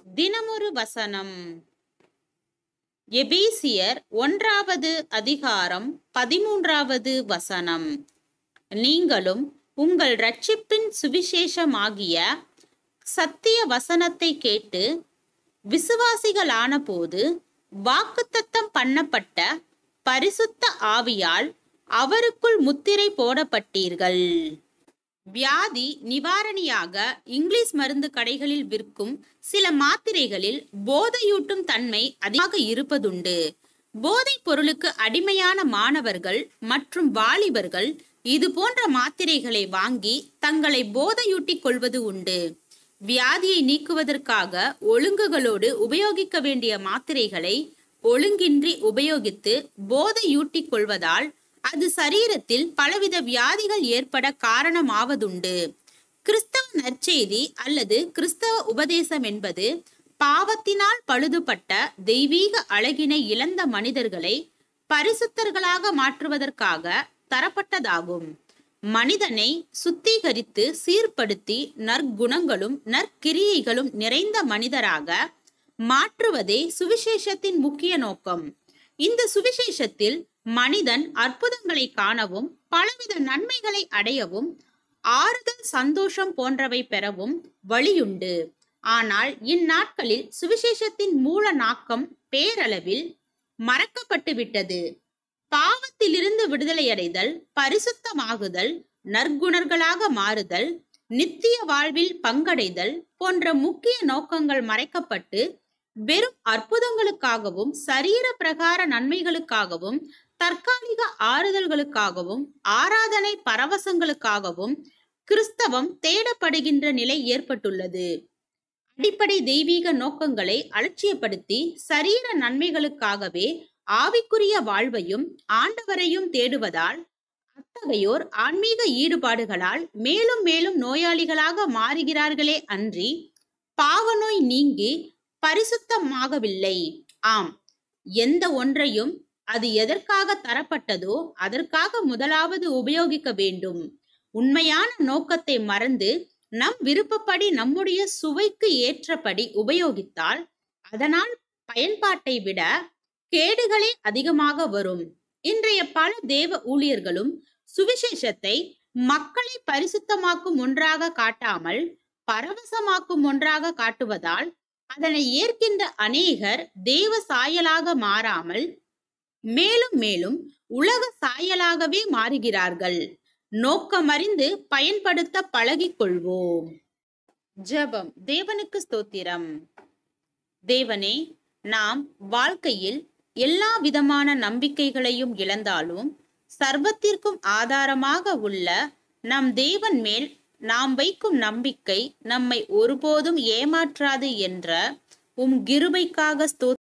தினமொரு வசனம் எபேசியர் ஒன்றாவது அதிகாரம் பதிமூன்றாவது வசனம் நீங்களும் உங்கள் ரட்சிப்பின் சுவிசேஷமாகிய சத்திய வசனத்தை கேட்டு விசுவாசிகளான போது வாக்குத்தத்தம் பண்ணப்பட்ட பரிசுத்த ஆவியால் அவருக்குள் முத்திரை போடப்பட்டீர்கள் வியாதி நிவாரணியாக இங்கிலீஷ் மருந்து கடைகளில் விற்கும் சில மாத்திரைகளில் போதையூட்டும் தன்மை அதிகமாக இருப்பதுண்டு போதைப் பொருளுக்கு அடிமையான மாணவர்கள் மற்றும் வாலிபர்கள் இது போன்ற மாத்திரைகளை வாங்கி தங்களை போதையூட்டிக் கொள்வது உண்டு வியாதியை நீக்குவதற்காக ஒழுங்குகளோடு உபயோகிக்க வேண்டிய மாத்திரைகளை ஒழுங்கின்றி உபயோகித்து போதையூட்டிக் கொள்வதால் அது சரீரத்தில் பலவித வியாதிகள் ஏற்பட காரணமாவதுண்டு கிறிஸ்தவ நற்செய்தி அல்லது கிறிஸ்தவ உபதேசம் என்பது பாவத்தினால் பழுதுபட்ட தெய்வீக அழகினை இழந்த மனிதர்களை பரிசுத்தர்களாக மாற்றுவதற்காக தரப்பட்டதாகும் மனிதனை சுத்திகரித்து சீர்படுத்தி நற்குணங்களும் நற்கிரியைகளும் நிறைந்த மனிதராக மாற்றுவதே சுவிசேஷத்தின் முக்கிய நோக்கம் இந்த சுவிசேஷத்தில் மனிதன் அற்புதங்களை காணவும் பலவித நன்மைகளை அடையவும் ஆறுதல் சந்தோஷம் போன்றவை பெறவும் வழியுண்டு ஆனால் இந்நாட்களில் சுவிசேஷத்தின் மூல நாக்கம் பேரளவில் மறக்கப்பட்டு விட்டது பாவத்திலிருந்து விடுதலையடைதல் பரிசுத்தமாகுதல் நற்குணர்களாக மாறுதல் நித்திய வாழ்வில் பங்கடைதல் போன்ற முக்கிய நோக்கங்கள் மறைக்கப்பட்டு வெறும் அற்புதங்களுக்காகவும் சரீர பிரகார நன்மைகளுக்காகவும் தற்காலிக ஆறுதல்களுக்காகவும் ஆராதனை பரவசங்களுக்காகவும் கிறிஸ்தவம் தேடப்படுகின்ற நிலை ஏற்பட்டுள்ளது அடிப்படை தெய்வீக நோக்கங்களை அலட்சியப்படுத்தி சரீர நன்மைகளுக்காகவே ஆவிக்குரிய வாழ்வையும் ஆண்டவரையும் தேடுவதால் அத்தகையோர் ஆன்மீக ஈடுபாடுகளால் மேலும் மேலும் நோயாளிகளாக மாறுகிறார்களே அன்றி பாவநோய் நீங்கி பரிசுத்தமாகவில்லை ஆம் எந்த ஒன்றையும் அது எதற்காக தரப்பட்டதோ அதற்காக முதலாவது உபயோகிக்க வேண்டும் உண்மையான நோக்கத்தை மறந்து நம் விருப்பப்படி நம்முடைய சுவைக்கு ஏற்றபடி உபயோகித்தால் அதனால் பயன்பாட்டை விட கேடுகளே அதிகமாக வரும் இன்றைய பல தேவ ஊழியர்களும் சுவிசேஷத்தை மக்களை பரிசுத்தமாக்கும் ஒன்றாக காட்டாமல் பரவசமாக்கும் ஒன்றாக காட்டுவதால் அதனை ஏற்கின்ற அநேகர் தேவ சாயலாக மாறாமல் மேலும் மேலும் உலக சாயலாகவே மாறுகிறார்கள் நோக்கமறிந்து பயன்படுத்த பழகிக் கொள்வோம் ஜெபம் தேவனுக்கு ஸ்தோத்திரம் தேவனே நாம் வாழ்க்கையில் எல்லா விதமான நம்பிக்கைகளையும் இழந்தாலும் சர்வத்திற்கும் ஆதாரமாக உள்ள நம் தேவன் மேல் நாம் வைக்கும் நம்பிக்கை நம்மை ஒருபோதும் ஏமாற்றாது என்ற உம் கிருபைக்காக ஸ்தோத்திரம்